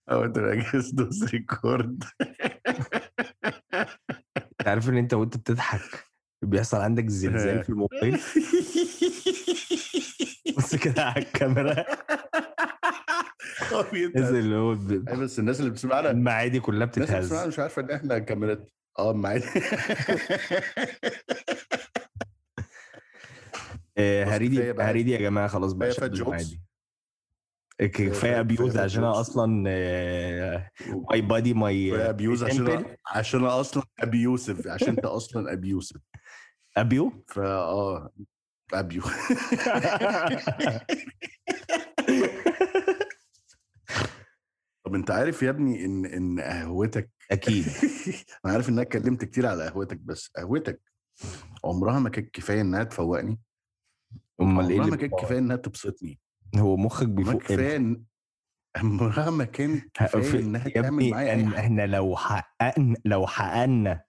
او انت راجل دوس ريكورد انت عارف ان انت وانت بتضحك بيحصل عندك زلزال في الموبايل بص كده على الكاميرا نزل اللي هو ب- أيوة، بس الناس اللي بتسمعنا المعادي كلها الناس اللي بتتهز بتسمعنا مش عارفه ان احنا كاميرات اه معايا آه، بص، هريدي كفاية بقى. هريدي يا جماعه خلاص بقى كفاية شد fat jokes. المعادي كفايه كفاية ابيوز fat عشان انا jokes. اصلا ماي بادي ماي ابيوز عشان عشان انا اصلا ابيوسف عشان انت اصلا ابيوسف ابيو فا اه ابيو طب انت عارف يا ابني ان ان قهوتك اكيد انا عارف انك اتكلمت كتير على قهوتك بس قهوتك عمرها ما كانت كفايه انها تفوقني امال ايه عمرها اللي ما كانت بيفوق؟ كفايه انها تبسطني هو مخك عمرها بيفوق كفايه إن- عمرها ما كان كفايه في- انها يا تعمل ابني معايا اي إن حاجه احنا لو حققنا لو حققنا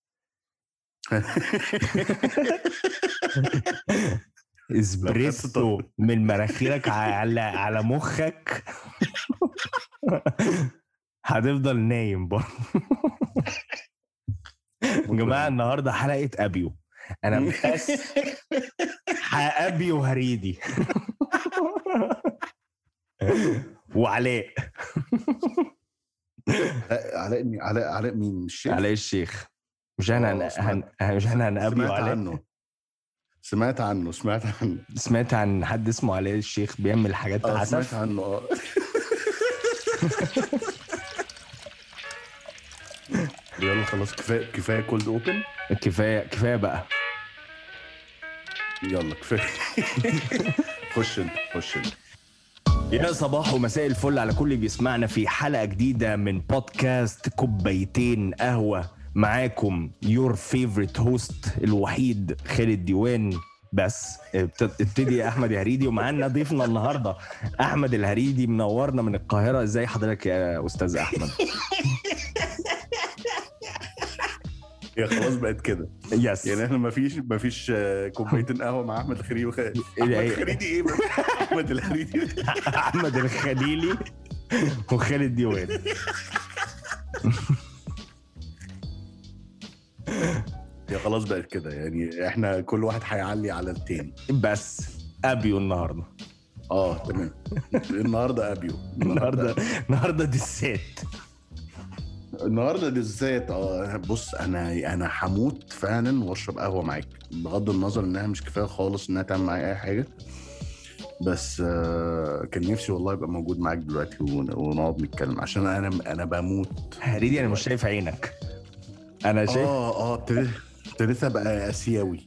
اسبريسو من مناخيرك على على مخك هتفضل نايم برضه يا جماعه النهارده حلقه ابيو انا بس ابيو هريدي وعلاء علاء مين علاء علاء مين الشيخ علاء الشيخ مش احنا هن... آه، سمعت. هن... مش احنا هنقابله سمعت علاء عنه سمعت عنه سمعت عنه سمعت عن حد اسمه علاء الشيخ بيعمل حاجات اه سمعت عسف عنه اه يلا خلاص كفايه كفايه كولد اوبن كفايه كفايه بقى يلا كفايه خش انت خش انت يا صباح ومساء الفل على كل اللي بيسمعنا في حلقه جديده من بودكاست كوبايتين قهوه معاكم يور فيفورت هوست الوحيد خالد ديوان بس ابت- ابتدي احمد الهريدي ومعانا ضيفنا النهارده احمد الهريدي منورنا من القاهره ازاي حضرتك يا استاذ احمد هي خلاص بقت كده يس يعني احنا ما فيش ما فيش آه، كوبايتين قهوه مع احمد الخريدي وخ... احمد إيه؟ الخريدي ايه بس؟ احمد الخريدي احمد الخليلي وخالد ديوان هي خلاص بقت كده يعني احنا كل واحد هيعلي على التاني بس ابيو النهارده اه تمام النهارده ابيو النهارده النهارده ديسات النهارده بالذات اه بص انا انا هموت فعلا واشرب قهوه معاك بغض النظر انها مش كفايه خالص انها تعمل معايا اي حاجه بس آه كان نفسي والله ابقى موجود معاك دلوقتي ون- ونقعد نتكلم عشان انا انا بموت هريدي انا مش شايف عينك انا شايف اه اه ابتديت ابتديت ابقى اسيوي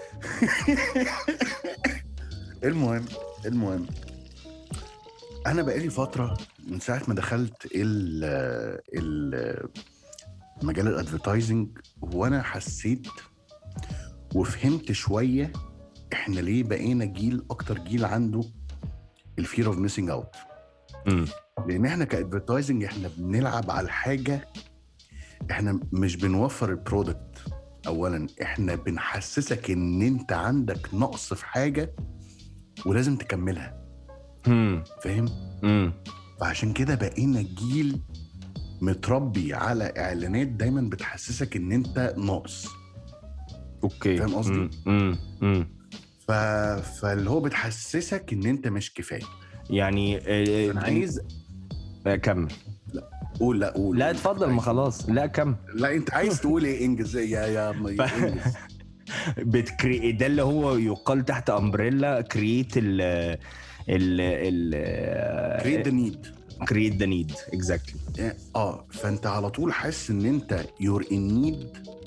المهم المهم انا بقالي فتره من ساعه ما دخلت ال ال مجال الادفرتايزنج وانا حسيت وفهمت شويه احنا ليه بقينا جيل اكتر جيل عنده الفير اوف ميسنج اوت مم. لان احنا كادفرتايزنج احنا بنلعب على الحاجه احنا مش بنوفر البرودكت اولا احنا بنحسسك ان انت عندك نقص في حاجه ولازم تكملها مم. فاهم مم. فعشان كده بقينا جيل متربي على اعلانات دايما بتحسسك ان انت ناقص اوكي فاهم قصدي؟ مم. مم. مم. ف... فاللي هو بتحسسك ان انت مش كفايه يعني آه، أنا عايز آه، كمل قول لا قول لا قول. اتفضل ما خلاص لا كمل لا انت عايز تقول ايه انجز يا يا يا انجز بتكري ده اللي هو يقال تحت امبريلا كرييت ال ال ال كريت ذا نيد كرييت ذا نيد اكزاكتلي اه فانت على طول حاسس ان انت يور ان نيد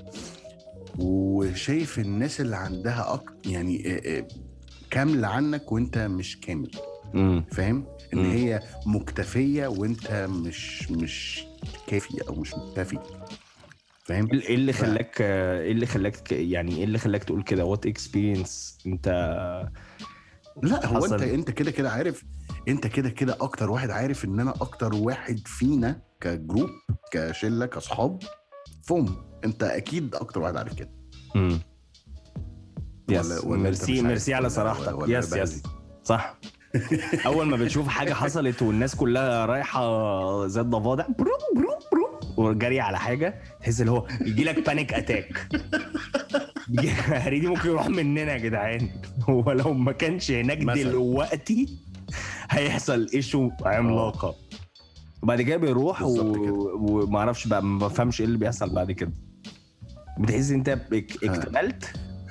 وشايف الناس اللي عندها أك... يعني آه، آه، كامله عنك وانت مش كامل فاهم ان مم. هي مكتفيه وانت مش مش كافي او مش مكتفي فاهم ايه اللي خلاك ايه اللي خلاك يعني ايه اللي خلاك تقول كده وات اكسبيرينس انت لا هو حصل. انت انت كده كده عارف انت كده كده اكتر واحد عارف ان انا اكتر واحد فينا كجروب كشله كاصحاب فهم انت اكيد اكتر واحد عارف كده امم يس ولا- ولا أنت ميرسي مش عارف؟ ميرسي على ولا- صراحتك ولا يس بهزي؟ يس صح اول ما بتشوف حاجه حصلت والناس كلها رايحه زي الضفادع برو برو برو وجري على حاجه تحس اللي هو يجي لك بانيك اتاك هريدي ممكن يروح مننا يا جدعان هو لو ما كانش هناك مثلاً. دلوقتي هيحصل ايشو عملاقه وبعد كده بيروح و... بالظبط كده. وما اعرفش بقى ما بفهمش ايه اللي بيحصل بعد كده بتحس انت اك- اكتملت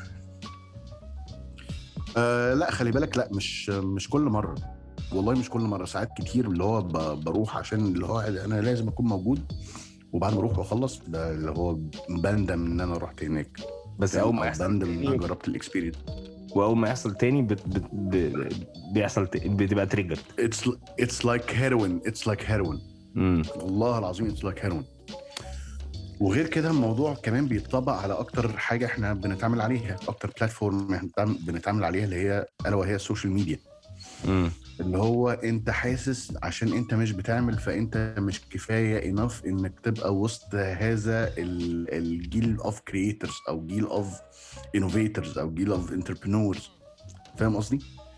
آه لا خلي بالك لا مش مش كل مره والله مش كل مره ساعات كتير اللي هو ب- بروح عشان اللي هو انا لازم اكون موجود وبعد ما اروح واخلص ب- اللي هو بندم ان انا رحت هناك بس اول ما أو يحصل بندم ان انا تاني جربت الاكسبيرينس واول ما يحصل تاني بت... بت... ب... بيحصل ت... بتبقى تريجر اتس اتس لايك هيروين اتس لايك هيروين امم والله العظيم اتس لايك هيروين وغير كده الموضوع كمان بيتطبق على اكتر حاجه احنا بنتعامل عليها اكتر بلاتفورم احنا بنتعامل- بنتعامل عليها اللي هي الا وهي السوشيال ميديا امم اللي هو انت حاسس عشان انت مش بتعمل فانت مش كفايه انف انك تبقى وسط هذا ال- الجيل اوف كرييترز او جيل اوف انوفيتورز او جيل اوف انتربرنورز فاهم قصدي؟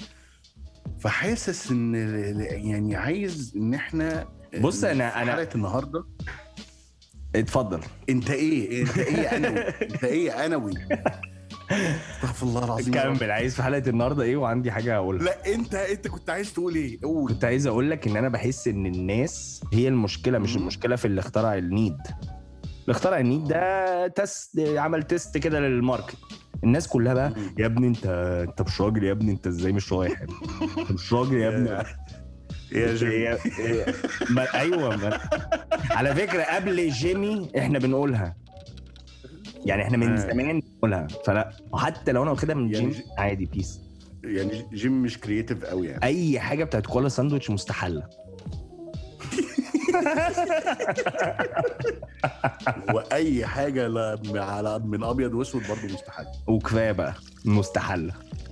فحاسس ان يعني عايز ان احنا بص، أنا- في أنا- حلقه النهارده اتفضل انت ايه؟ انت ايه انوي؟ انت ايه انوي؟ استغفر الله العظيم يا رب. كمل عايز في حلقه النهارده ايه وعندي حاجه اقولها لا انت انت كنت عايز تقول ايه؟ قول كنت عايز اقول لك ان انا بحس ان الناس هي المشكله مش مم. المشكله في اللي اخترع النيد اللي اخترع النيد ده تست عمل تيست كده للماركت الناس كلها بقى مم. يا ابني انت انت مش راجل يا ابني انت ازاي مش رايح انت مش راجل يا ابني يا جيمي هي- هي- ما ايوه ما على فكره قبل جيمي احنا بنقولها يعني احنا من آه. زمان بنقولها فلا وحتى لو انا واخدها من يعني جيم ج- عادي بيس يعني جيم مش كرييتيف قوي يعني اي حاجه بتاعت كولا ساندوتش مستحله واي حاجه لا على من ابيض واسود برضه مستحيل وكفايه بقى مستحله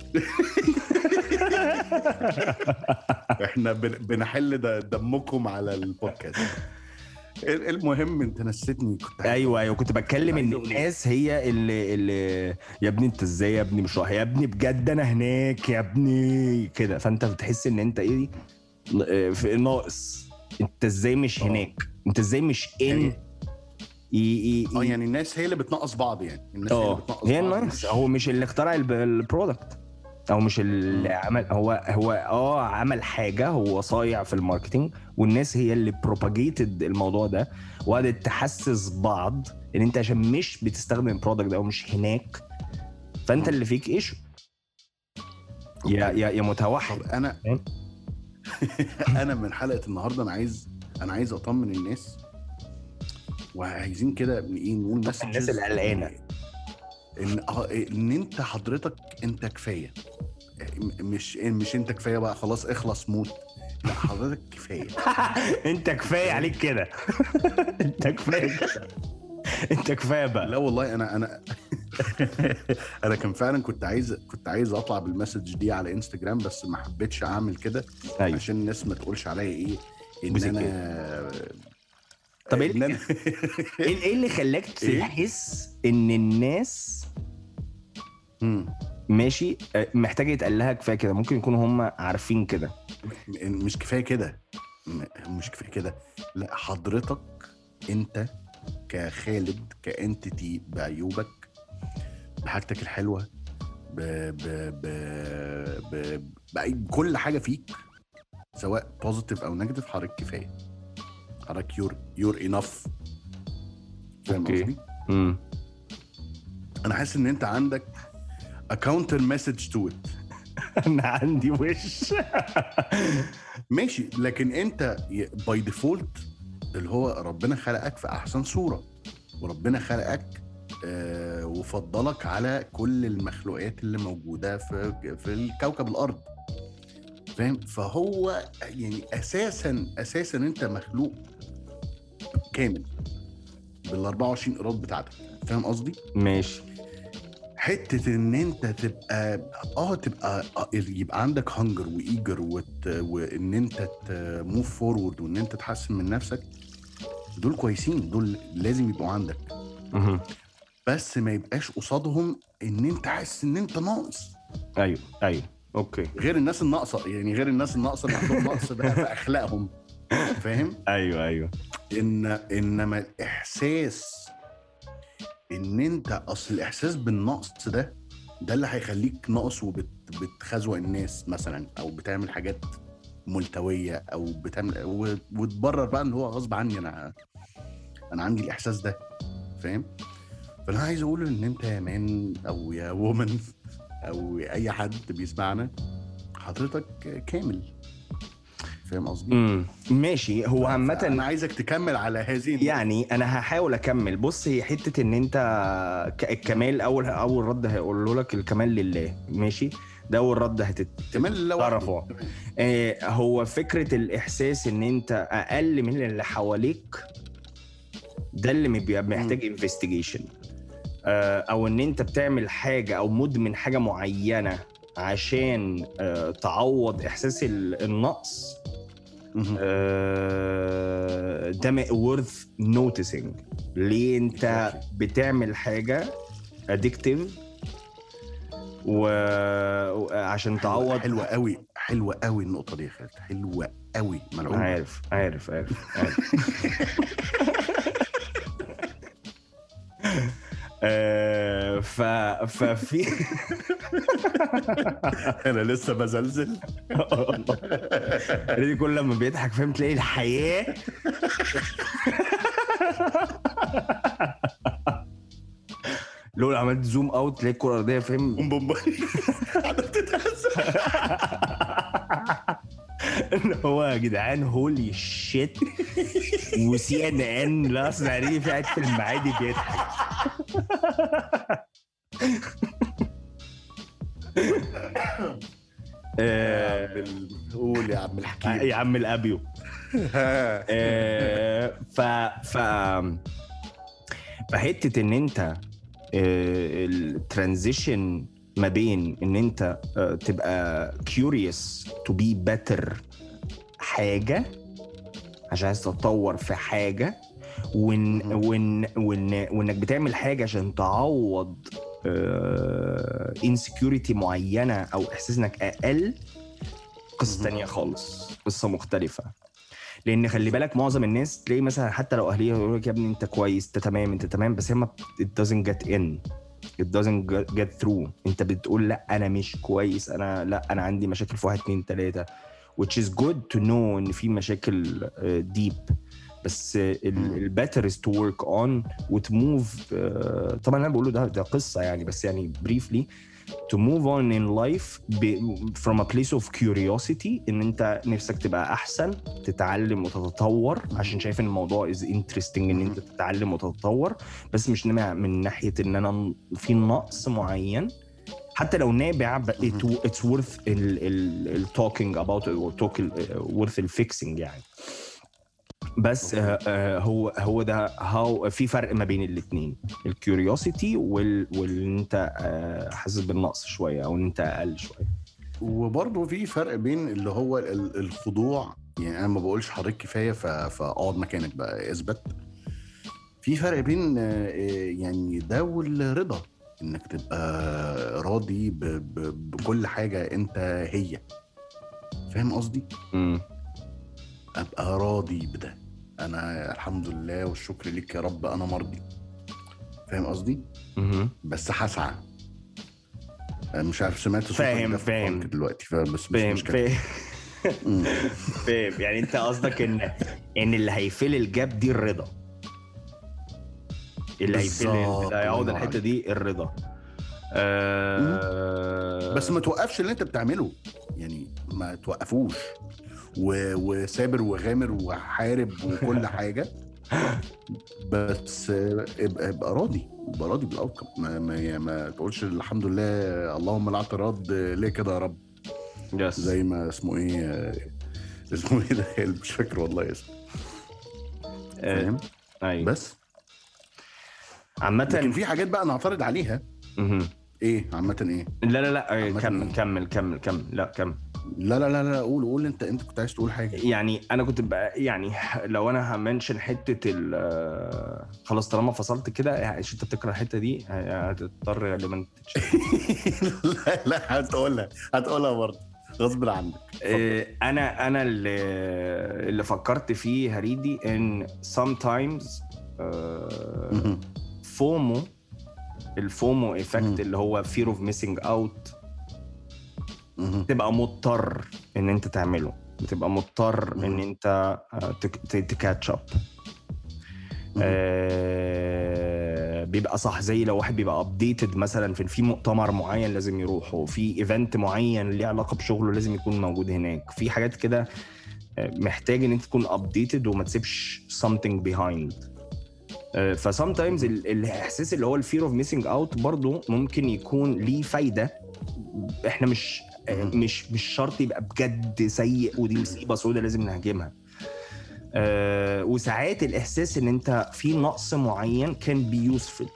احنا بن- بنحل د- دمكم على البودكاست ال- المهم انت نسيتني كنت عايز- ايوه ايوه كنت بتكلم ان عايز أقول إيه؟ الناس هي اللي اللي يا ابني انت ازاي يا ابني مش رايح يا ابني بجد انا هناك يا ابني كده فانت بتحس ان انت ايه آه، في ناقص انت ازاي مش آه. هناك انت ازاي مش ان يعني- ي- ي- اه ي- يعني الناس هي اللي بتنقص بعض يعني الناس هي اللي اه بتنقص هي بعض الناس مش- هو مش اللي اخترع الب- البرودكت او مش اللي مم. عمل هو هو اه عمل حاجه هو صايع في الماركتينج والناس هي اللي بروباجيتد الموضوع ده وقعدت تحسس بعض ان انت عشان مش بتستخدم البرودكت ده او مش هناك فانت مم. اللي فيك ايشو يا يا يا متوحد طب انا فاهم؟ انا من حلقه النهارده انا عايز انا عايز اطمن الناس وعايزين كده ايه نقول الناس مسجز اللي قلقانة. ان اه ان انت حضرتك انت كفايه م- مش مش انت كفايه بقى خلاص اخلص موت لا حضرتك كفايه انت كفايه عليك كده انت كفايه كده انت كفايه بقى لا والله انا انا انا كان فعلا كنت عايز كنت عايز اطلع بالمسج دي على انستجرام بس ما حبيتش اعمل كده ايوه عشان الناس ما تقولش عليا ايه ان بوسك انا طب ايه إن اللي, أنا- ايه إيه اللي خلاك إيه؟ تحس ان الناس مم. ماشي آه، محتاجه يتقال لها كفايه كده ممكن يكونوا هم عارفين كده م- مش كفايه كده م- مش كفايه كده لا حضرتك انت كخالد كانتيتي بعيوبك بحاجتك الحلوه ب ب ب ب بكل حاجه فيك سواء بوزيتيف او نيجاتيف حضرتك كفايه حضرتك يور يور انف فاهم أوكي. قصدي؟ امم انا حاسس ان انت عندك a counter message to it انا عندي وش ماشي لكن انت باي ديفولت اللي هو ربنا خلقك في احسن صوره وربنا خلقك آه وفضلك على كل المخلوقات اللي موجوده في في الكوكب الارض فاهم فهو يعني اساسا اساسا انت مخلوق كامل بال 24 ايراد بتاعتك فاهم قصدي؟ ماشي حته ان انت تبقى اه تبقى آه يبقى عندك هنجر وايجر وت... وان انت موف فورورد وان انت تحسن من نفسك دول كويسين دول لازم يبقوا عندك مهم. بس ما يبقاش قصادهم ان انت حاسس ان انت ناقص ايوه ايوه اوكي غير الناس الناقصه يعني غير الناس الناقصه اللي عندهم نقص بقى في اخلاقهم فاهم ايوه ايوه ان انما الاحساس ان انت اصل الاحساس بالنقص ده ده اللي هيخليك ناقص وبتخزوق الناس مثلا او بتعمل حاجات ملتويه او بتعمل و- وتبرر بقى ان هو غصب عني انا انا عندي الاحساس ده فاهم فانا عايز اقول ان انت يا مان او يا وومن او اي حد بيسمعنا حضرتك كامل فاهم قصدي؟ امم ماشي هو عامة انا عايزك تكمل على هذه النقطة. يعني انا هحاول اكمل بص هي حته ان انت ك- الكمال اول اول رد هيقوله لك الكمال لله ماشي ده اول رد هتت كمان لو تعرفه. آه هو فكره الاحساس ان انت اقل من اللي حواليك ده اللي بيبقى محتاج انفستيجيشن او ان انت بتعمل حاجه او مدمن حاجه معينه عشان آه تعوض احساس ال- النقص مهم. آه، ده worth noticing ليه انت Exactly. بتعمل حاجه addictive وعشان تعوض حلوه قوي حلوه قوي النقطه دي يا خالد حلوه قوي ملعوبه عارف عارف عارف, عارف. آه، ف ففي انا لسه بزلزل ريدي كل لما بيضحك فاهم تلاقي الحياه لو عملت زوم اوت تلاقي الكره الارضيه فاهم بوم بوم بوم. قاعده بتتهز ان هو يا جدعان هولي شيت وسي ان ان لا اصل يعني في قاعد في المعادي بيضحك آه، بال- قول يا عم الحكيم يا عم الابيو ها. آه، ف ف فحته ان انت الترانزيشن ما بين ان انت آه، تبقى curious to be better حاجه عشان عايز تتطور في حاجه وان مهم. وان وان وانك بتعمل حاجه عشان تعوض انسكيورتي معينه او احساس انك اقل قصه مهم. تانية خالص قصه مختلفه لان خلي بالك معظم الناس تلاقي مثلا حتى لو اهليه يقول لك يا ابني انت كويس انت تمام انت تمام بس هي ما بت- it doesn't get in it doesn't get- get through انت بتقول لا انا مش كويس انا لا انا عندي مشاكل في واحد اتنين تلاته which is good to know ان في مشاكل ديب بس مم. الباتر is to work on وتموف طبعا انا بقوله ده ده قصه يعني بس يعني briefly to move on in life ب, from a place of curiosity ان انت نفسك تبقى احسن تتعلم وتتطور عشان شايف ان الموضوع is interesting ان انت تتعلم وتتطور بس مش نابع من ناحيه ان انا في نقص معين حتى لو نابع ب- it, it's worth ال, ال, ال talking about it or talk ال- worth ال fixing يعني بس آه آه هو هو ده هاو في فرق ما بين الاثنين الكيوريوسيتي وال وان انت آه حاسس بالنقص شويه او ان انت اقل شويه وبرضه في فرق بين اللي هو ال- الخضوع يعني انا ما بقولش حضرتك كفايه ف- فاقعد مكانك بقى اثبت في فرق بين آه، يعني ده والرضا انك تبقى راضي ب- ب- بكل حاجه انت هي فاهم قصدي امم ابقى راضي بده انا الحمد لله والشكر ليك يا رب انا مرضي فاهم قصدي مهم. بس هسعى أنا مش عارف سمعت صوتك فاهم، ده في فاهم. البنك دلوقتي فبس مش فاهم مشكله فاهم مم. فاهم يعني انت قصدك ان ان اللي هيفل الجاب دي الرضا اللي هيفل بالظبط، اللي هيعوض الله الحته دي الرضا آه بس ما توقفش اللي انت بتعمله يعني ما توقفوش و... وسابر وغامر وحارب وكل حاجه بس ابقى, ابقى راضي ابقى راضي بالاوتكم ما, ما, ما تقولش الحمد لله اللهم لا اعتراض ليه كده يا رب يس زي ما اسمه ايه اسمه ايه ده مش فاكر والله اسمه آه، فاهم ايوه بس لكن عامة في حاجات بقى نعترض عليها مهم. ايه عامه ايه لا لا لا عامة كمل إيه؟ كمل كمل كمل لا كمل لا لا لا لا قول قول انت انت كنت عايز تقول حاجه يعني انا كنت بقى يعني لو انا همنشن حته ال خلاص طالما فصلت كده عشان انت بتكره الحته دي هتضطر غالبا تتشال. لا لا هتقولها هتقولها برضه غصب عنك إيه، انا انا اللي اللي فكرت فيه هريدي ان sometimes آه، مهم. فومو الفومو مم. ايفكت اللي هو fear of missing out مهم. تبقى مضطر ان انت تعمله بتبقى مضطر ان مم. انت آه، تكاتش اب آه، بيبقى صح زي لو واحد بيبقى ابديتد مثلا في في مؤتمر معين لازم يروحه في ايفنت معين ليه علاقه بشغله لازم يكون موجود هناك في حاجات كده آه، محتاج ان انت تكون ابديتد وما تسيبش something behind فسامتايمز الاحساس اللي هو الفير اوف ميسنج اوت برضه ممكن يكون ليه فايده احنا مش آه، مم. مش مش شرط يبقى بجد سيء ودي مصيبه سوداء لازم نهاجمها آه، وساعات الاحساس ان انت في نقص معين كان بي يوسفل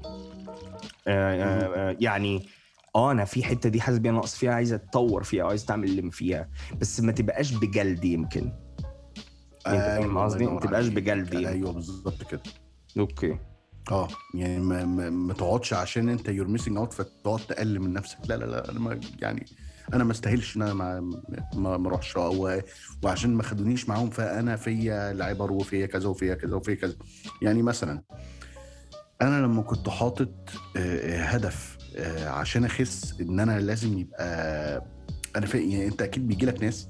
يعني اه انا في حته دي حاسس بيها نقص فيها عايز اتطور فيها عايز تعمل اللي فيها بس ما تبقاش بجلد يمكن انت فاهم أيوة، قصدي؟ الله ما تبقاش ينور بجلد عليك. يعني. ايوه بالظبط كده اوكي اه يعني ما, ما, ما تقعدش عشان انت يور ميسنج اوت فتقعد تقلل من نفسك لا لا لا انا ما يعني انا ما استاهلش ان انا ما ما, ما اروحش و- وعشان ما خدونيش معاهم فانا فيا العبر وفيا كذا وفيا كذا وفيا كذا يعني مثلا انا لما كنت حاطط آه، هدف آه، عشان اخس ان انا لازم يبقى انا في يعني انت اكيد بيجي لك ناس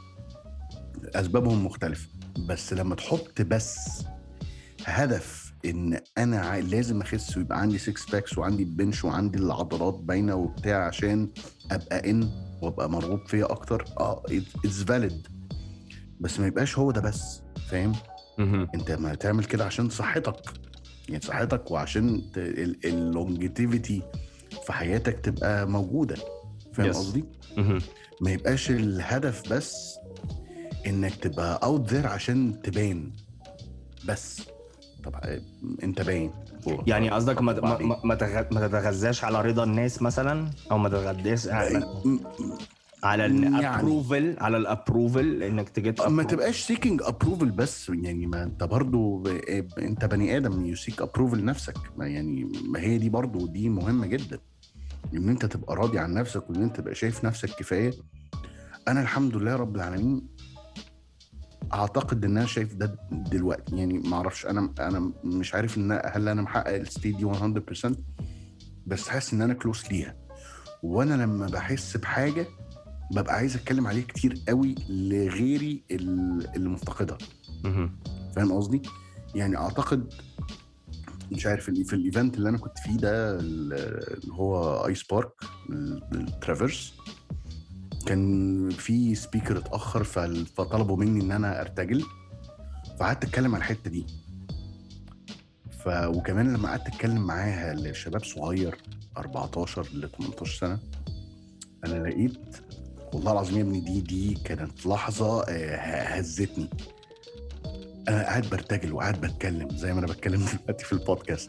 اسبابهم مختلفه بس لما تحط بس هدف ان انا عا- لازم اخس ويبقى عندي 6 باكس وعندي بنش وعندي العضلات باينه وبتاع عشان ابقى ان وابقى مرغوب فيا اكتر اه اتس فاليد بس ما يبقاش هو ده بس فاهم مهم. انت ما تعمل كده عشان صحتك يعني صحتك وعشان اللونجيتيفيتي في حياتك تبقى موجوده فاهم Yes. قصدي؟ مهم. ما يبقاش الهدف بس انك تبقى اوت ذير عشان تبان بس طب انت باين يعني قصدك ما ما وبعدين؟ ما- ما تغ- ما تتغذاش على رضا الناس مثلا او ما تتغذاش على م- على يعني. الابروفل على الابروفل انك تجيت ما تبقاش سيكينج ابروفل بس يعني ما انت برضو ب... انت بني ادم يسيك ابروفل نفسك ما يعني ما هي دي برضو دي مهمه جدا ان انت تبقى راضي عن نفسك وان انت تبقى شايف نفسك كفايه انا الحمد لله رب العالمين اعتقد ان انا شايف ده دلوقتي يعني ما اعرفش انا انا مش عارف ان هل انا محقق الستيج دي 100% بس حاسس ان انا كلوس ليها وانا لما بحس بحاجه ببقى عايز اتكلم عليه كتير قوي لغيري ال- اللي مفتقدها مهم. فاهم قصدي يعني اعتقد مش عارف ال- في الايفنت اللي انا كنت فيه ده ال- اللي هو ايس بارك الترافيرس كان في سبيكر اتاخر فال- فطلبوا مني ان انا ارتجل فقعدت اتكلم على الحته دي ف وكمان لما قعدت اتكلم معاها لشباب صغير 14 ل 18 سنه انا لقيت والله العظيم يا ابني دي دي كانت لحظه آه، هزتني انا قاعد برتجل وقاعد بتكلم زي ما انا بتكلم دلوقتي في البودكاست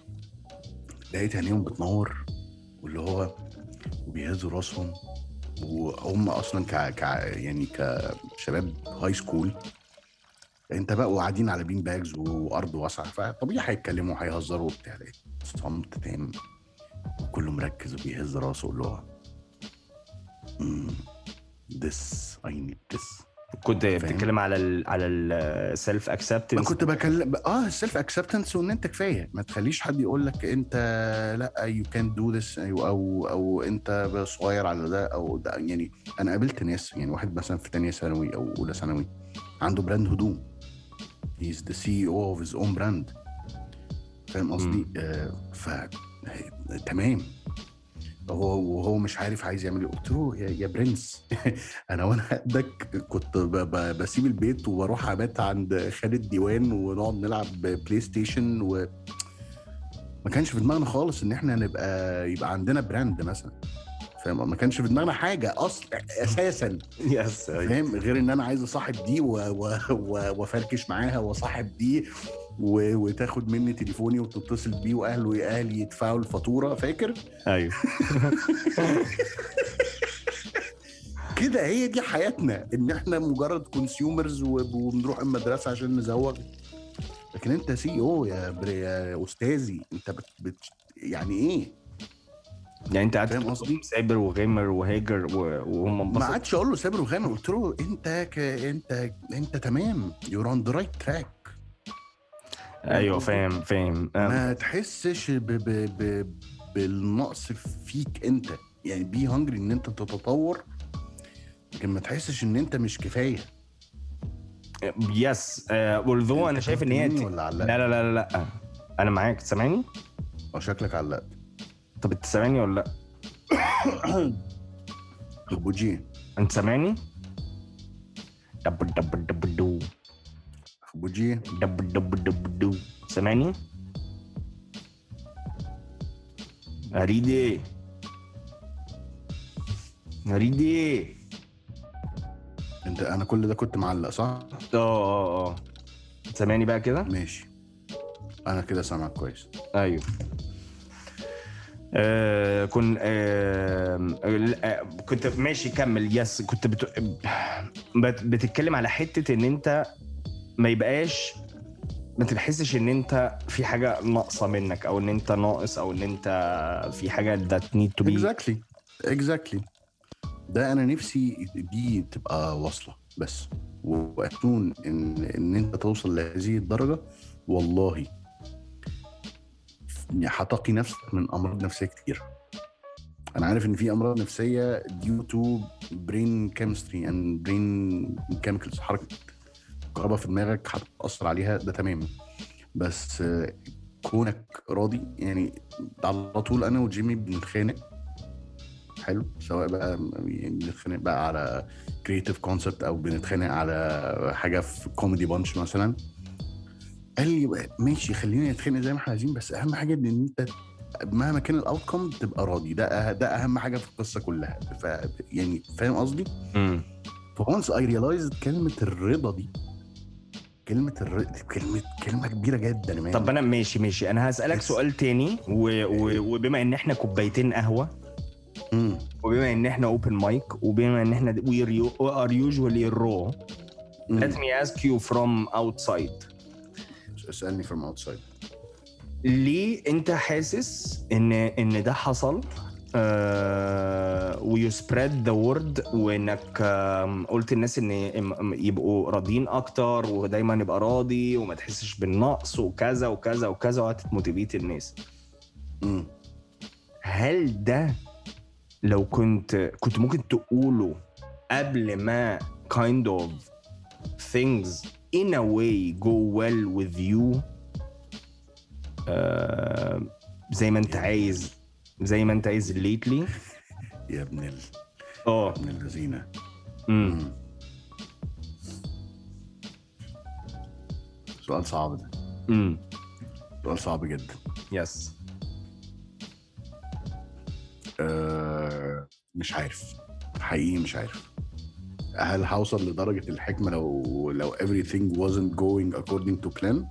لقيت عينيهم بتنور واللي هو وبيهزوا راسهم وهم اصلا ك... ك يعني كشباب هاي سكول انت بقى قاعدين على بين باجز وارض واسعه فطبيعي هيتكلموا هيهزروا وبتاع لقيت صمت تام وكله مركز وبيهز راسه اللي هو ذس اي نيد ذس كنت بتتكلم على ال على السيلف ما اكسبتنس كنت بكلم اه السيلف اكسبتنس وان انت كفايه ما تخليش حد يقول لك انت لا يو كان دو ذس او او انت صغير على ده او ده يعني انا قابلت ناس يعني واحد مثلا في تانية ثانوي او اولى ثانوي عنده براند هدوم هيز ذا سي او اوف هيز اون براند فاهم قصدي؟ آه ف تمام هو وهو مش عارف عايز يعمل ايه قلت له يا, يا برنس انا وانا قدك كنت ب ب بسيب البيت وبروح ابات عند خالد ديوان ونقعد نلعب بلاي ستيشن و ما كانش في دماغنا خالص ان احنا نبقى يبقى عندنا براند مثلا فاهم ما كانش في دماغنا حاجه اصلا اساسا يس فاهم غير ان انا عايز اصاحب دي و- و- و- وافركش معاها واصاحب دي و... وتاخد مني تليفوني وتتصل بيه واهله يا اهلي يدفعوا الفاتوره فاكر ايوه كده هي دي حياتنا ان احنا مجرد كونسيومرز وبنروح المدرسه عشان نزوغ لكن انت سي او يا, بر- يا استاذي انت بت... بت... يعني ايه يعني انت قعدت فاهم تقول قصدي؟ سايبر وغيمر وهاجر و- وهم ما انبسطوا عادش اقول له سابر وغامر قلت له انت ك... انت انت تمام يور اون ذا رايت تراك ايوه فاهم فاهم آه، ما تحسش ب... ب... ب... بالنقص فيك انت يعني بي هنجري ان انت تتطور لكن ما تحسش ان انت مش كفايه يس اولذو انا أنت شايف ان هي فهمتني ت- ولا لا علقت؟ لا لا لا لا انا معاك سامعني او شكلك علقت طب انت سامعني ولا لا خبوجي انت سامعني دب دب دب دو خبوجي دب دب دب دو سامعني اريدي اريدي انت انا كل ده كنت معلق صح اه اه اه سامعني بقى كده ماشي انا كده سامعك كويس ايوه آه كن آه آه كنت ماشي كمل يس كنت بت... بت... بتتكلم على حته ان انت ما يبقاش ما تحسش ان انت في حاجه ناقصه منك او ان انت ناقص او ان انت في حاجه that need to be اكزاكتلي اكزاكتلي ده انا نفسي دي تبقى واصله بس واكون ان ان انت توصل لهذه الدرجه والله هتقي نفسك من امراض نفسيه كتير انا عارف ان في امراض نفسيه due to brain chemistry and brain chemicals حركه كهرباء في دماغك هتاثر عليها ده تمام بس آه، كونك راضي يعني على طول انا وجيمي بنتخانق حلو سواء بقى يعني بنتخانق بقى على كريتيف كونسبت او بنتخانق على حاجه في كوميدي بانش مثلا قال لي ماشي خلينا نتخانق زي ما احنا عايزين بس اهم حاجه ان انت مهما كان الاوت كوم تبقى راضي ده أه- ده اهم حاجه في القصه كلها ف يعني فاهم قصدي؟ مم. فونس اي ريلايزد كلمه الرضا دي كلمه الرضا كلمه كلمه كبيره جدا يا مان. طب انا ماشي ماشي انا هسالك بس- سؤال تاني و... و... وبما ان احنا كوبايتين قهوه مم. وبما ان احنا اوبن مايك وبما ان احنا we are usually raw مم. let me ask you from outside اسالني from outside ليه انت حاسس ان ان ده حصل ويو سبريد ذا وورد وانك آم، قلت الناس ان ام- يبقوا راضيين اكتر ودايما يبقى راضي وما تحسش بالنقص وكذا وكذا وكذا وهتموتيفيت الناس مم. هل ده لو كنت كنت ممكن تقوله قبل ما kind of things in a way go well with you آه زي ما انت عايز زي ما انت عايز lately يا ابن ال... اه ابن الذين امم مم. سؤال صعب ده امم سؤال صعب جدا يس أه مش عارف حقيقي مش عارف هل هوصل لدرجة الحكمة لو لو everything wasn't going according to plan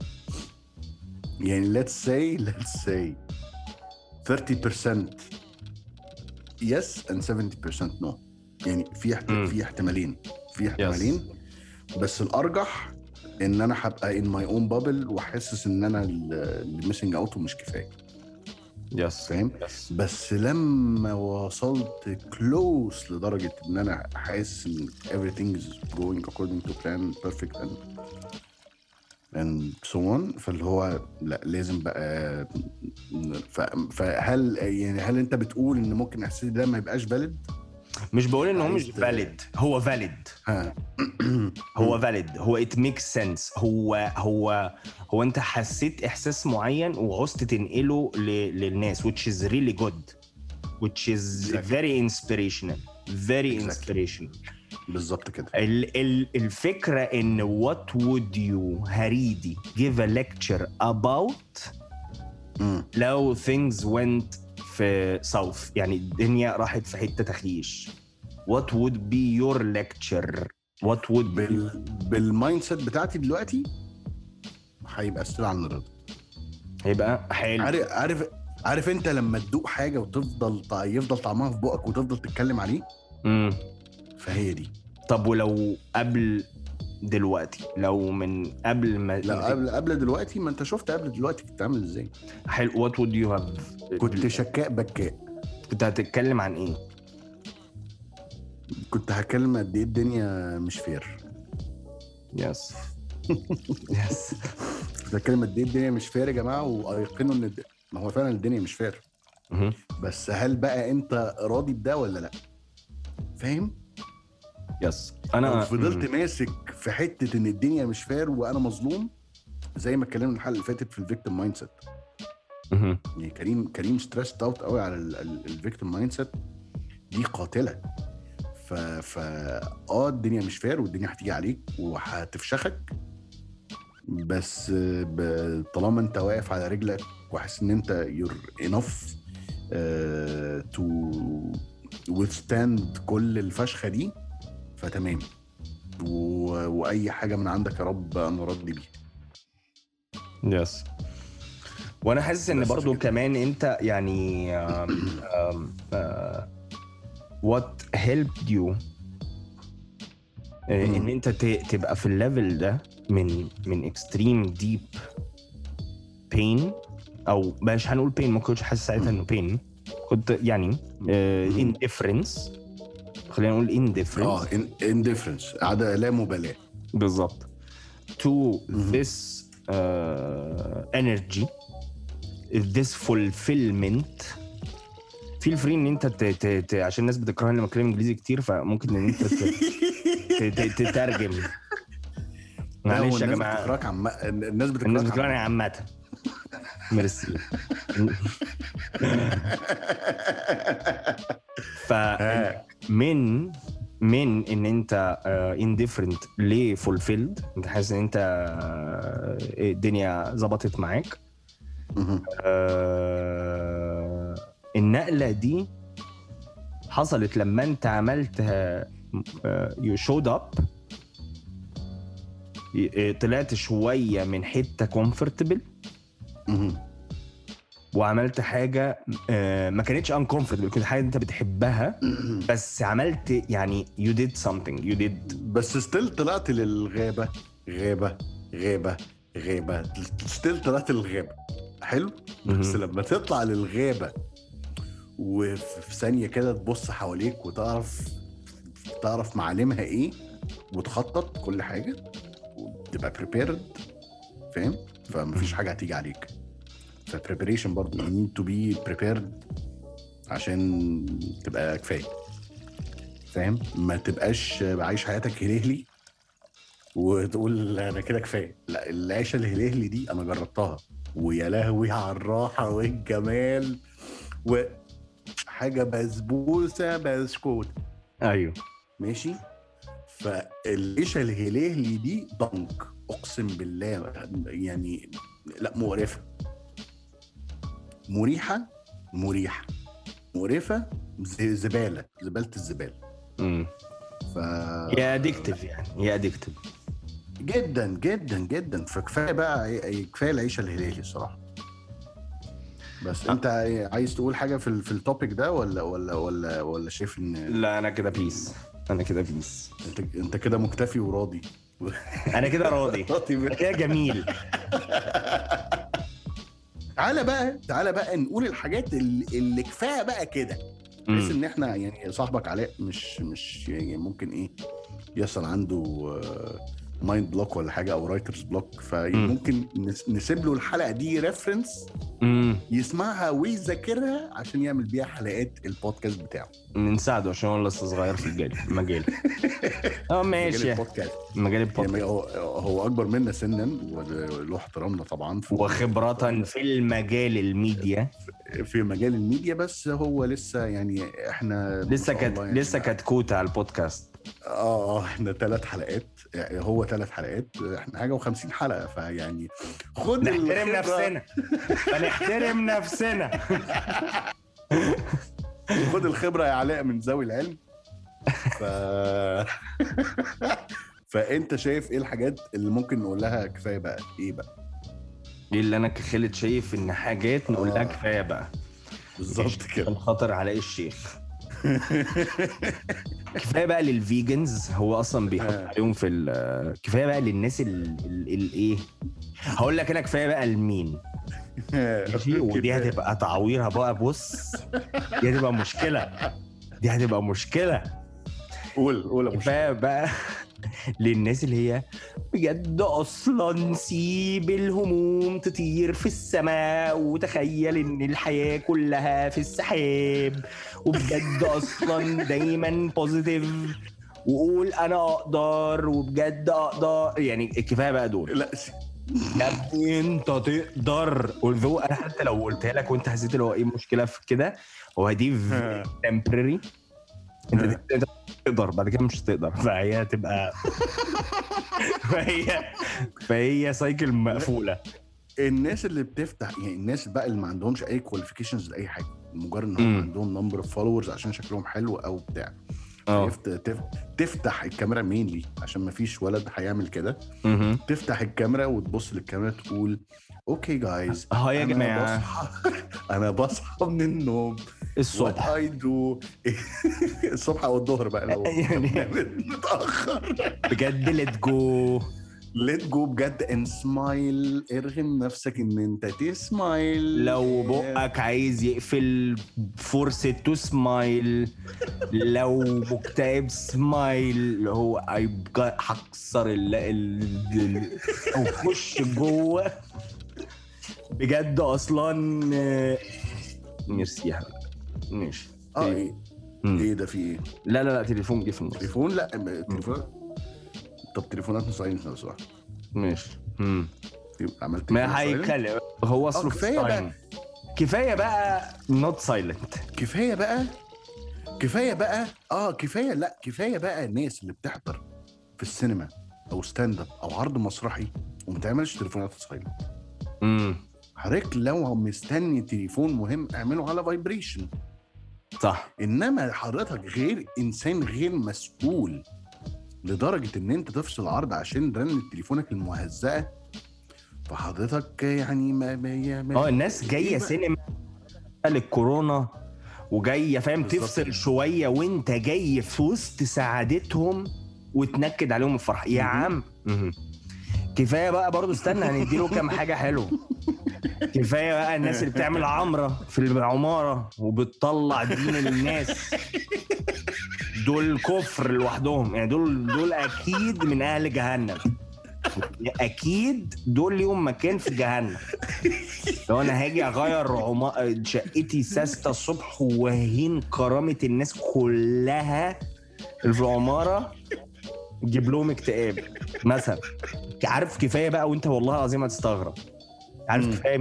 يعني let's say let's say 30% yes and 70% no يعني في احت... مم. في احتمالين في احتمالين بس الارجح ان انا هبقى in my own bubble واحسس ان انا اللي missing out ومش كفايه يس فاهم؟ يس بس لما وصلت كلوز لدرجه ان انا حاسس ان everything is going according to plan perfect and and so on فاللي هو لا لازم بقى ف- فهل يعني هل انت بتقول ان ممكن احساسي ده ما يبقاش valid؟ مش بقول ان هو مش عايز- valid هو valid ها هو valid هو it makes sense هو هو هو انت حسيت احساس معين وعوزت تنقله ل- للناس which is really good which is Exactly. very inspirational very Exactly. inspirational بالظبط كده ال ال الفكرة ان what would you هريدي give a lecture about مم. لو things went في ساوث يعني الدنيا راحت في حته تخيش what would be your lecture what would be بال... بالمايند سيت بتاعتي دلوقتي هيبقى ستيل عن الرضا هيبقى حلو عارف عارف عارف انت لما تدوق حاجه وتفضل طع- يفضل طعمها في بقك وتفضل تتكلم عليه مم. فهي دي طب ولو قبل دلوقتي لو من قبل ما لا قبل قبل دلوقتي ما انت شفت قبل دلوقتي كنت عامل ازاي حلو what would you have كنت شكاء بكاء كنت هتتكلم عن ايه كنت هتكلم قد ايه الدنيا مش فير يس يس كنت هتكلم قد ايه الدنيا مش فير يا جماعه وايقنوا ان الد- ما هو فعلا الدنيا مش فير مهم. بس هل بقى انت راضي بده ولا لا فاهم يس لو انا فضلت ماسك في حته ان الدنيا مش فير وانا مظلوم زي ما اتكلمنا الحلقه اللي فاتت في الفيكتيم مايند سيت مهم. يعني كريم كريم ستريسد اوت قوي على الفيكتيم مايند سيت دي قاتله ف ف اه الدنيا مش فير والدنيا هتيجي عليك وهتفشخك بس ب... طالما انت واقف على رجلك وحاسس ان انت يور انف تو withstand كل الفشخه دي فتمام و... واي حاجه من عندك يا رب انا راضي بيها يس وانا حاسس ان بس برضو كده. كمان انت يعني um, um, uh, what helped you آه، مم. ان انت ت- تبقى في الليفل ده من من extreme deep pain او مش هنقول pain ما كنتش حاسس ساعتها انه pain كنت يعني آه، مم. indifference خلينا نقول indifference اه انديفرنس عدا لا مبالاه بالظبط to مهم. this uh, energy this fulfillment feel free ان انت ت... ت... ت... عشان الناس بتكرهني لما اتكلم انجليزي كتير فممكن ان انت ت... ت... ت... تترجم لا، هو معلش يا الناس جماعه بتكرهك عم... الناس بتكرهك الناس عم- بتكرهني عامة ميرسي فمن من ان انت انديفرنت لفولفيلد انت حاسس ان انت آه، الدنيا ظبطت معاك مهم. آه، النقله دي حصلت لما انت عملت يو شود اب طلعت شويه من حته كومفورتبل مهم. وعملت حاجه آه، ما كانتش uncomfortable كانت حاجه انت بتحبها بس عملت يعني you did something you did بس ستيل طلعت للغابه غابه غابه غابه ستيل طلعت للغابه حلو بس مهم. لما تطلع للغابه وفي ثانيه كده تبص حواليك وتعرف تعرف معالمها ايه وتخطط كل حاجه وتبقى بريبيرد فاهم فمفيش حاجه هتيجي عليك فبريبريشن برضه you need to be prepared عشان تبقى كفايه فاهم ما تبقاش عايش حياتك هلهلي وتقول انا كده كفايه لا العيشه الهلهلي دي انا جربتها ويا لهوي على الراحه والجمال وحاجه بسبوسه بسكوت ايوه ماشي فالعيشه الهلهلي دي ضنك اقسم بالله يعني لا مقرفه مريحه مريحه مقرفه ز- زباله زباله الزباله امم ف يا ادكتيف يعني يا ادكتيف جدا جدا جدا فكفايه بقى كفايه العيشه الهلالي الصراحه بس انت عايز تقول حاجه في ال- في التوبيك ده ولا ولا ولا ولا شايف ان لا انا كده بيس انا كده بيس انت انت كده مكتفي وراضي انا كده راضي راضي انا بقى. كده جميل تعالى بقى تعالى بقى نقول الحاجات اللي, اللي كفايه بقى كده بحيث مم. ان احنا يعني صاحبك علاء مش مش يعني ممكن ايه يحصل عنده مايند بلوك ولا حاجه او رايترز بلوك فممكن نس- نسيب له الحلقه دي ريفرنس امم يسمعها ويذاكرها عشان يعمل بيها حلقات البودكاست بتاعه نساعده عشان هو لسه صغير في الجال المجال اه مجال ماشي البودكاست مجال يعني البودكاست هو هو اكبر منا سنا وله احترامنا طبعا في وخبرة في المجال الميديا في مجال الميديا بس هو لسه يعني احنا ما لسه شاء كانت الله يعني لسه كانت كوتا على البودكاست اه احنا ثلاث حلقات يعني هو ثلاث حلقات احنا حاجه و50 حلقه فيعني خد نحترم الخبرة. نفسنا فنحترم نفسنا خد الخبره يا علاء من ذوي العلم ف... فانت شايف ايه الحاجات اللي ممكن نقول لها كفايه بقى ايه بقى ايه اللي انا كخالد شايف ان حاجات نقول لها آه. كفايه بقى بالظبط كده عشان خاطر علاء الشيخ كفايه بقى للفيجنز هو اصلا بيحط آه. عليهم في ال- كفايه بقى للناس الايه هقول لك انا كفايه بقى لمين ماشي ودي هتبقى تعويرها بقى بص دي هتبقى مشكله دي هتبقى مشكله قول قول يا مشكلة. كفايه بقى للناس اللي هي بجد اصلا سيب الهموم تطير في السماء وتخيل ان الحياه كلها في السحاب وبجد اصلا دايما بوزيتيف وقول انا اقدر وبجد اقدر يعني كفايه بقى دول لا س- يا ابني انت تقدر although انا حتى لو قلتها لك وانت حسيت اللي هو ايه المشكله في كده هو دي تمبرري انت انت تقدر بعد كده مش هتقدر فهي هتبقى فهي فهي سايكل مقفوله الناس اللي بتفتح يعني الناس بقى اللي ما عندهمش اي كواليفيكيشنز لاي حاجه مجرد ان هم مم. عندهم نمبر اوف فولورز عشان شكلهم حلو او بتاع اه يفت- تف... تفتح الكاميرا مينلي عشان ما فيش ولد هيعمل كده مهم. تفتح الكاميرا وتبص للكاميرا تقول اوكي جايز اه يا جماعه بصحى انا بصحى من النوم الصبح وات اي دو الصبح او الظهر بقى لو يعني- متاخر بجد ليت جو ليت جو بجد ان سمايل ارغم نفسك ان انت تسمايل لو بقك عايز يقفل فرصة تو سمايل لو مكتئب سمايل اللي هو هيبقى هكسر ال ال ال- او خش جوه بجد اصلا آه، ميرسي يا حبيبي ماشي اه ايه مم. ايه ده في ايه لا لا لا تليفون جه في النص تليفون لا م- تليفون طب تليفونات مصاينة لو سمحت ماشي مم. يبقى عملت ما تليفون silent. هيتكلم هو اصله كفاية في بقى. time. كفايه بقى نوت سايلنت كفايه بقى كفايه بقى اه كفايه لا كفايه بقى الناس اللي بتحضر في السينما او ستاند اب او عرض مسرحي وما تعملش تليفونات سايلنت امم حضرتك لو مستني تليفون مهم اعمله على فايبريشن صح انما حضرتك غير انسان غير مسؤول لدرجه ان انت تفصل عرض عشان رنة تليفونك المهزأه فحضرتك يعني ما ما ما اه الناس جايه إيه بقى؟ سينما للكورونا وجايه فاهم بالظبط تفصل كده. شويه وانت جاي في وسط سعادتهم وتنكد عليهم الفرح يا مهم. عم مهم. كفايه بقى برضو استنى هنديله كام حاجه حلوه كفايه بقى الناس اللي بتعمل عمره في العماره وبتطلع دين للناس دول كفر لوحدهم يعني دول دول اكيد من اهل جهنم اكيد دول ليهم مكان في جهنم لو انا هاجي اغير عما... شقتي ساسته الصبح وهين كرامه الناس كلها اللي في العماره جيب لهم اكتئاب مثلا عارف كفايه بقى وانت والله العظيم هتستغرب عارف مم. كفايه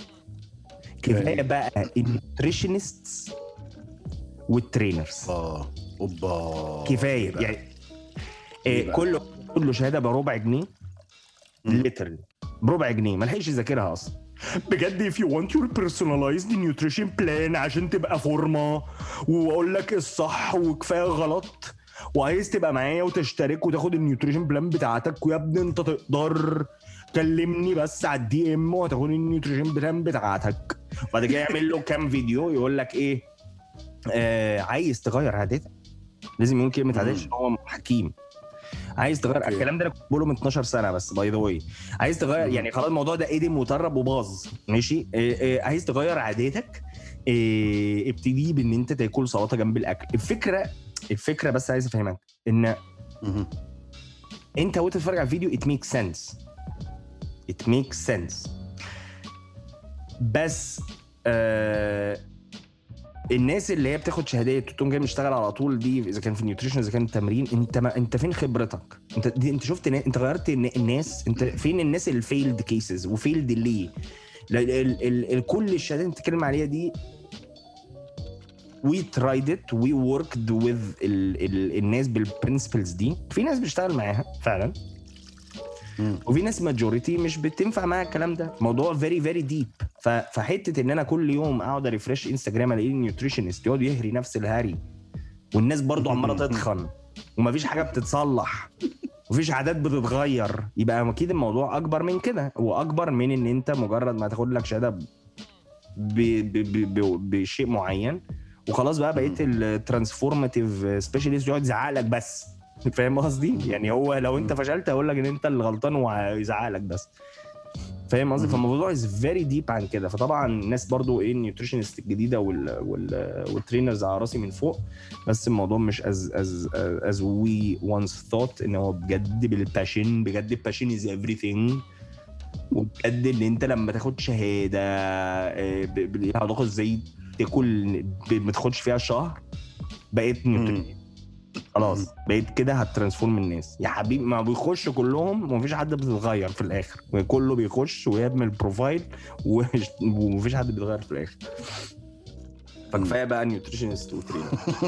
كفايه بقى النيوتريشنستس والترينرز اه اوبا كفايه إيه بقى؟ يعني إيه إيه بقى؟ كله كله شهاده بربع جنيه مم. ليترلي بربع جنيه ما لحقش يذاكرها اصلا بجد if you want your personalized nutrition plan عشان تبقى فورمه واقول لك الصح وكفايه غلط وعايز تبقى معايا وتشترك وتاخد النيوتريشن بلان بتاعتك ويا ابني انت تقدر كلمني بس على الدي ام وهتاخد النيوتريشن بلان بتاعتك وبعد كده يعمل له كام فيديو يقول لك ايه آه عايز تغير عادتك لازم يقول كلمه عادتك عشان هو حكيم عايز تغير أوكي. الكلام ده انا كنت بقوله من 12 سنه بس باي ذا واي عايز تغير مم. يعني خلاص الموضوع ده قدم وطرب وباظ ماشي إيه إيه عايز تغير عاداتك إيه ابتدي بان انت تاكل سلطه جنب الاكل الفكره الفكره بس عايز افهمك ان مهم. انت وانت تتفرج على الفيديو it makes sense it makes sense بس آه الناس اللي هي بتاخد شهادات وتقوم جاي مشتغل على طول دي اذا كان في النيوتريشن اذا كان التمرين انت ما انت فين خبرتك؟ انت دي انت شفت نا- انت غيرت الن- الناس انت فين الناس اللي فيلد كيسز وفيلد ليه؟ لا- ال- ال- ال- ال- كل الشهادات اللي بتتكلم عليها دي وي ترايد ات وي وركد وذ الناس بالبرنسبلز دي في ناس بتشتغل معاها فعلا مم. وفي ناس ماجوريتي مش بتنفع معاها الكلام ده موضوع فيري فيري ديب فحته ان انا كل يوم اقعد ريفرش انستجرام الاقي نيوتريشنست يقعد يهري نفس الهري والناس برضو عماله تتخن ومفيش حاجه بتتصلح مفيش عادات بتتغير يبقى اكيد الموضوع اكبر من كده واكبر من ان انت مجرد ما تاخد لك شهاده ب- ب- ب- ب- بشيء معين وخلاص بقى بقيت الترانسفورماتيف سبيشاليست يقعد يزعق لك بس فاهم قصدي؟ يعني هو لو انت فشلت هيقول لك ان انت اللي غلطان ويزعق لك بس فاهم قصدي؟ مم. فالموضوع از فيري ديب عن كده فطبعا الناس برضو ايه النيوتريشنست الجديده وال وال والترينرز على راسي من فوق بس الموضوع مش از از از وي وانس ثوت ان هو بجد بالباشن بجد الباشن از everything وبجد ان انت لما تاخد شهاده آه، ب- ب- ليها علاقه ازاي تاكل ب- ما تاخدش فيها شهر بقيت نيوتريشن خلاص بقيت كده هترانسفورم الناس يا حبيبي ما بيخش كلهم ومفيش حد بيتغير في الاخر كله بيخش ويعمل بروفايل ومش- ومفيش حد بيتغير في الاخر فكفايه بقى نيوتريشنست وترينر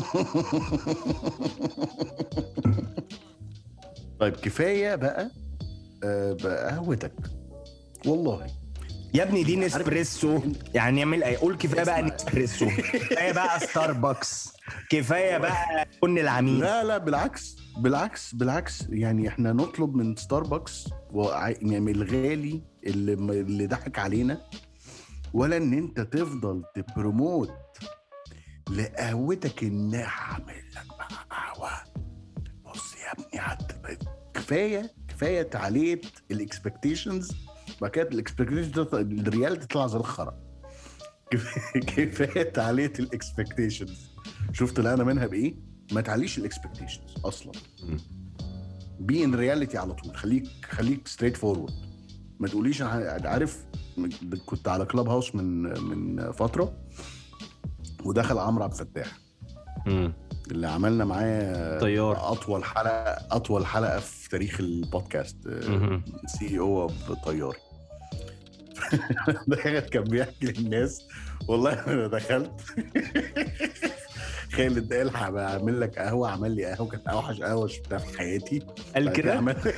طيب كفايه بقى آه، بقى قهوتك والله يا ابني دي نسبريسو يعني يعمل ايه قول كفايه بقى اسمع. نسبريسو كفايه بقى ستاربكس كفايه بقى بن العميد لا لا بالعكس بالعكس بالعكس يعني احنا نطلب من ستاربكس وع- يعني الغالي اللي اللي ضحك علينا ولا ان انت تفضل تبروموت لقهوتك ان هعمل لك بقى قهوه بص يا ابني هت- كفايه كفايه تعليت الاكسبكتيشنز بعد كده الاكسبكتيشنز الرياليتي تطلع زي الخرا كفايه كفايه تعليت الاكسبكتيشنز شفت اللي انا منها بايه؟ ما تعليش الاكسبكتيشنز اصلا مم. بي ان رياليتي على طول خليك خليك ستريت فورورد ما تقوليش انا عارف كنت على كلاب هاوس من من فتره ودخل عمرو عبد الفتاح مم. اللي عملنا معاه طيار. اطول حلقه اطول حلقه في تاريخ البودكاست مهم. سي او طياري ده كان بيحكي للناس والله انا دخلت خالد الحق بقى اعمل لك قهوه عمل لي قهوه كانت اوحش قهوه شفتها في حياتي قال بعد كده عملت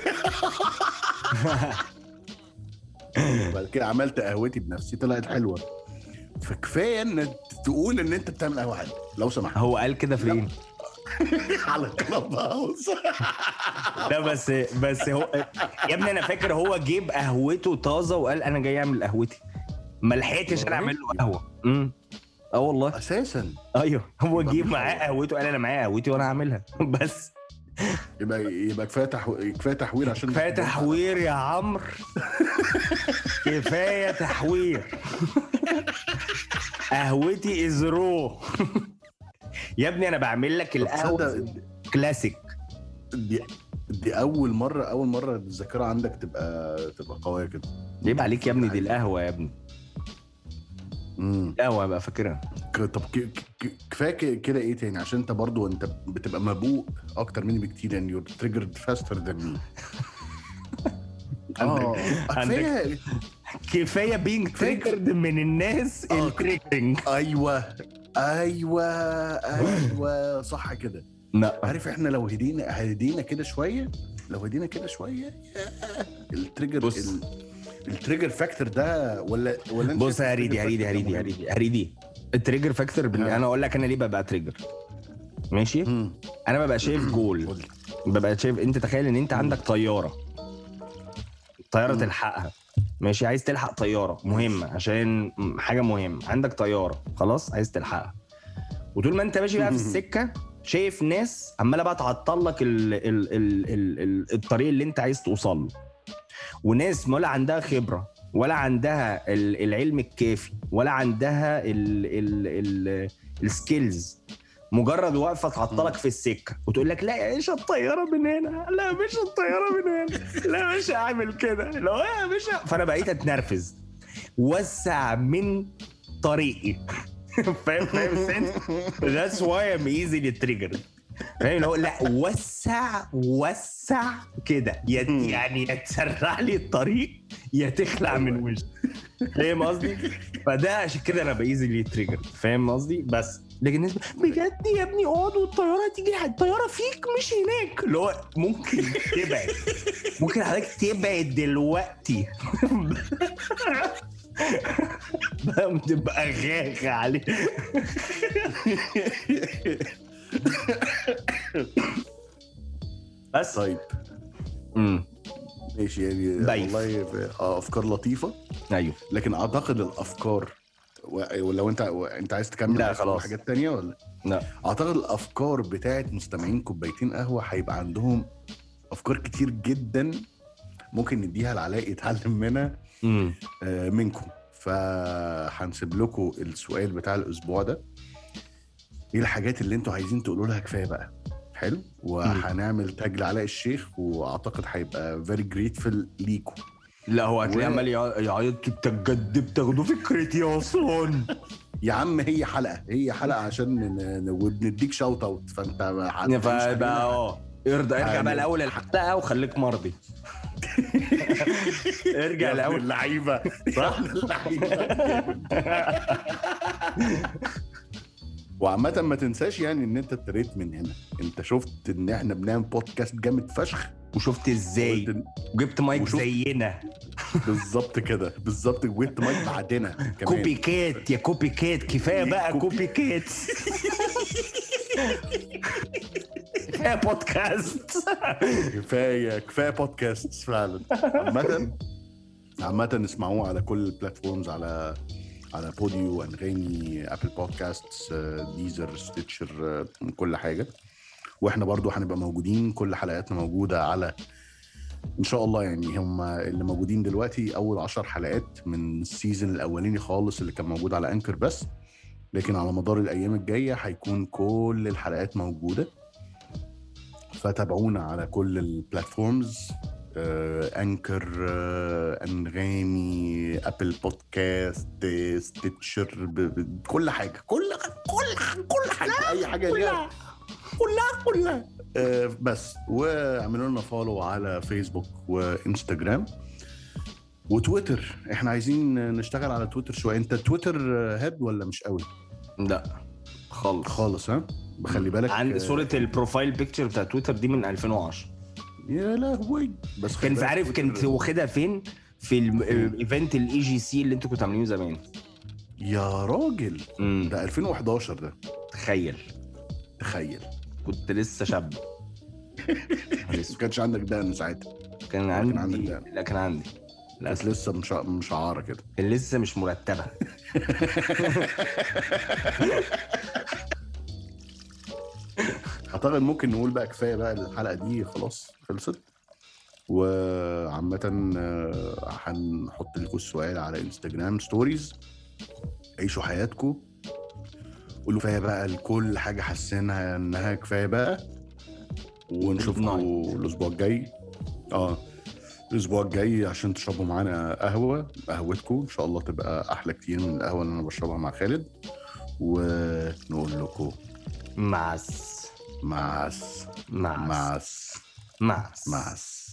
بعد كده عملت قهوتي بنفسي طلعت حلوه فكفايه ان تقول ان انت بتعمل قهوه حلوه لو سمحت هو قال كده فين على كلاب هاوس لا بس بس هو يا ابني انا فاكر هو جيب قهوته طازه وقال انا جاي اعمل قهوتي ما لحقتش انا اعمل له قهوه امم اه والله اساسا ايوه هو طب جيب مش معاه هو. قهوته قال انا معايا قهوتي وانا هعملها بس يبقى يبقى كفايه تحو... كفايه تحوير عشان كفايه تحوير يا عمرو كفايه تحوير قهوتي از رو يا ابني انا بعمل لك القهوه تصدق كلاسيك دي دي اول مره اول مره الذاكره عندك تبقى تبقى قويه كده عيب عليك يا ابني دي القهوه يا ابني امم القهوه بقى فاكرها ك- طب ك- ك- كفايه ك- كده ايه تاني عشان انت برضو انت بتبقى مبوق اكتر مني بكتير يعني يور تريجرد فاستر ذان مي اه كفايه كفايه بينج تريجرد من الناس آه. التريجرنج ايوه ايوه ايوه صح كده لا عارف احنا لو هدينا هدينا كده شويه لو هدينا كده شويه ياه، التريجر بص. ال- التريجر فاكتور ده ولا ولا انت بص شايف يا هريدي التريجر هريدي فاكتور ده هريدي مهم؟ هريدي هريدي التريجر فاكتور بن... آه. انا اقول لك انا ليه ببقى تريجر ماشي مم. انا ببقى شايف جول قول لي. ببقى شايف انت تخيل ان انت عندك طياره طياره مم. تلحقها ماشي عايز تلحق طياره مهمه عشان حاجه مهمه عندك طياره خلاص عايز تلحقها وطول ما انت ماشي بقى في السكه شايف ناس عماله بقى تعطل لك ال ال ال ال ال الطريق اللي انت عايز توصل له وناس ولا عندها خبره ولا عندها ال- العلم الكافي ولا عندها ال ال ال السكيلز مجرد واقفه تعطلك في السكه وتقول لك لا يا باشا الطياره من هنا لا يا باشا الطياره من هنا لا يا باشا اعمل كده لا يا باشا فانا بقيت اتنرفز وسع من طريقي فاهم فاهم السنس That's why I'm easily triggered فاهم اللي هو لا وسع وسع كده يا- يعني يا تسرع لي الطريق يا تخلع من وشي فاهم قصدي؟ فده عشان كده انا بايزلي تريجر فاهم قصدي؟ بس لكن الناس بجد يا ابني اقعد والطياره هتيجي الطياره فيك مش هناك اللي هو ممكن تبعد ممكن حضرتك تبعد دلوقتي بقى بتبقى غاغة عليه بس طيب امم ماشي يعني ضيف. والله آه، افكار لطيفه ايوه لكن اعتقد الافكار و- ولو انت و- انت عايز تكمل لا، عايز تقول خلاص. حاجات تانية ولا لا اعتقد الافكار بتاعت مستمعين كوبايتين قهوه هيبقى عندهم افكار كتير جدا ممكن نديها لعلاء يتعلم منها امم آه، منكم فهنسيب لكم السؤال بتاع الاسبوع ده ايه الحاجات اللي انتوا عايزين تقولوا لها كفايه بقى حلو وهنعمل تاج لعلاء الشيخ واعتقد هيبقى فيري جريتفul ليكم لا هو هتلاقيه و- عمال يع- يعيط انت بجد بتاخدوا فكرتي اصلا يا عم هي حلقه هي حلقه عشان ن- ن- وبنديك شاوت اوت فانت هتعيش فبقى علينا. اه ارضى ارجع يعني- بقى الاول الحلقه وخليك مرضي ارجع يا ابن الاول اللعيبه صح اللعيبه وعامة ما تنساش يعني ان انت ابتديت من هنا انت شفت ان احنا بنعمل بودكاست جامد فشخ وشفت ازاي قلت وجبت مايك وشفت- زينا بالظبط كده بالظبط وانت مايك بعدنا كمان كوبي كات يا كوبي كات كفايه بقى كوبي- كوبي كات كفايه بودكاست كفايه كفايه بودكاست فعلا عامة عامة اسمعوه على كل البلاتفورمز على على بوديو انغامي ابل بودكاست ديزر ستيتشر كل حاجه واحنا برضو هنبقى موجودين كل حلقاتنا موجوده على ان شاء الله يعني هم اللي موجودين دلوقتي اول عشر حلقات من السيزون الاولاني خالص اللي كان موجود على انكر بس لكن على مدار الايام الجايه هيكون كل الحلقات موجوده فتابعونا على كل البلاتفورمز آه، انكر آه، انغامي ابل بودكاست آه، ستيتشر ب- ب- كل حاجه كل كل كل حاجه اي حاجه ليها كلها كلها آه، بس واعملوا لنا فولو على فيسبوك وانستجرام وتويتر احنا عايزين نشتغل على تويتر شويه انت تويتر هيد ولا مش قوي لا خالص خالص ها بخلي بالك عند آه، صوره البروفايل بيكتشر بتاع تويتر دي من 2010 يا لهوي بس خلي كان بالك عارف تويتر- كنت واخدها فين في الايفنت الاي جي سي اللي انتوا كنتوا عاملينه زمان يا راجل امم ده 2011 ده تخيل تخيل كنت لسه شاب ما كانش عندك دقن ساعتها كان عندك عندي ده. لا كان عندي بس للاسف لسه مش مشعره كده كان لسه مش مرتبه اعتقد ممكن نقول بقى كفايه بقى الحلقه دي خلاص خلصت وعامة آه، هنحط لكم السؤال على انستجرام ستوريز عيشوا حياتكم قولوا كفايه بقى لكل حاجه حاسينها انها كفايه بقى ونشوفكم الاسبوع الجاي اه الاسبوع الجاي عشان تشربوا معانا قهوه قهوتكم ان شاء الله تبقى احلى كتير من القهوه اللي انا بشربها مع خالد ونقول لكم معس معس معس معس معس معس